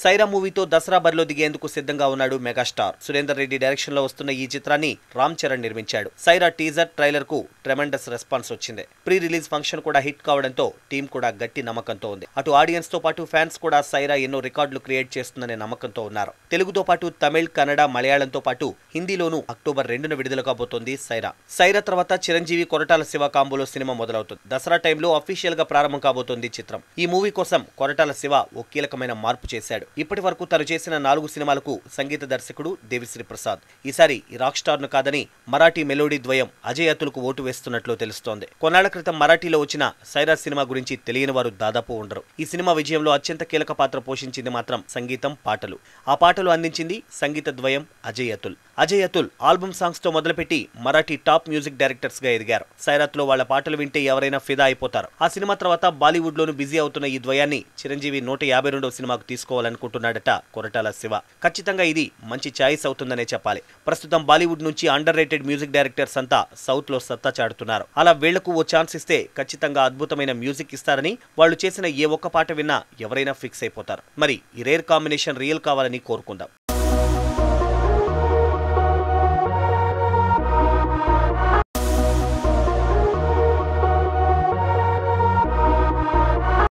సైరా మూవీతో దసరా బరిలో దిగేందుకు సిద్ధంగా ఉన్నాడు మెగాస్టార్ సురేందర్ రెడ్డి డైరెక్షన్ లో వస్తున్న ఈ చిత్రాన్ని రామ్ చరణ్ నిర్మించాడు సైరా టీజర్ ట్రైలర్ కు ట్రెమెండస్ రెస్పాన్స్ వచ్చింది ప్రీ రిలీజ్ ఫంక్షన్ కూడా హిట్ కావడంతో టీం కూడా గట్టి నమ్మకంతో ఉంది అటు ఆడియన్స్ తో పాటు ఫ్యాన్స్ కూడా సైరా ఎన్నో రికార్డులు క్రియేట్ చేస్తుందనే నమ్మకంతో ఉన్నారు తెలుగుతో పాటు తమిళ్ కన్నడ మలయాళంతో పాటు హిందీలోనూ అక్టోబర్ రెండున విడుదల కాబోతోంది సైరా సైరా తర్వాత చిరంజీవి కొరటాల శివ కాంబోలో సినిమా మొదలవుతుంది దసరా టైంలో అఫీషియల్ గా ప్రారంభం కాబోతోంది చిత్రం ఈ మూవీ కోసం కొరటాల శివ ఓ కీలకమైన మార్పు చేశాడు ఇప్పటి వరకు తను చేసిన నాలుగు సినిమాలకు సంగీత దర్శకుడు దేవిశ్రీ ప్రసాద్ ఈసారి ఈ రాక్ స్టార్ ను కాదని మరాఠీ మెలోడీ ద్వయం అజయ్ అతులకు ఓటు వేస్తున్నట్లు తెలుస్తోంది కొన్నాళ్ల క్రితం మరాఠీలో వచ్చిన సైరా సినిమా గురించి తెలియని వారు దాదాపు ఉండరు ఈ సినిమా విజయంలో అత్యంత కీలక పాత్ర పోషించింది మాత్రం సంగీతం పాటలు ఆ పాటలు అందించింది సంగీత ద్వయం అజయ్ అతుల్ అజయ్ అతుల్ ఆల్బమ్ సాంగ్స్ తో మొదలుపెట్టి మరాఠీ టాప్ మ్యూజిక్ డైరెక్టర్స్ గా ఎదిగారు సైరాత్ లో వాళ్ళ పాటలు వింటే ఎవరైనా ఫిదా అయిపోతారు ఆ సినిమా తర్వాత బాలీవుడ్ లోను బిజీ అవుతున్న ఈ ద్వయాన్ని చిరంజీవి నూట యాభై రెండవ సినిమాకు తీసుకోవాలనుకుంటున్నాడట కొరటాల శివ ఖచ్చితంగా ఇది మంచి ఛాయిస్ అవుతుందనే చెప్పాలి ప్రస్తుతం బాలీవుడ్ నుంచి అండర్ రేటెడ్ మ్యూజిక్ డైరెక్టర్స్ అంతా సౌత్ లో సత్తా చాటుతున్నారు అలా వీళ్లకు ఓ ఛాన్స్ ఇస్తే ఖచ్చితంగా అద్భుతమైన మ్యూజిక్ ఇస్తారని వాళ్ళు చేసిన ఏ ఒక్క పాట విన్నా ఎవరైనా ఫిక్స్ అయిపోతారు మరి ఈ రేర్ కాంబినేషన్ రియల్ కావాలని కోరుకుందాం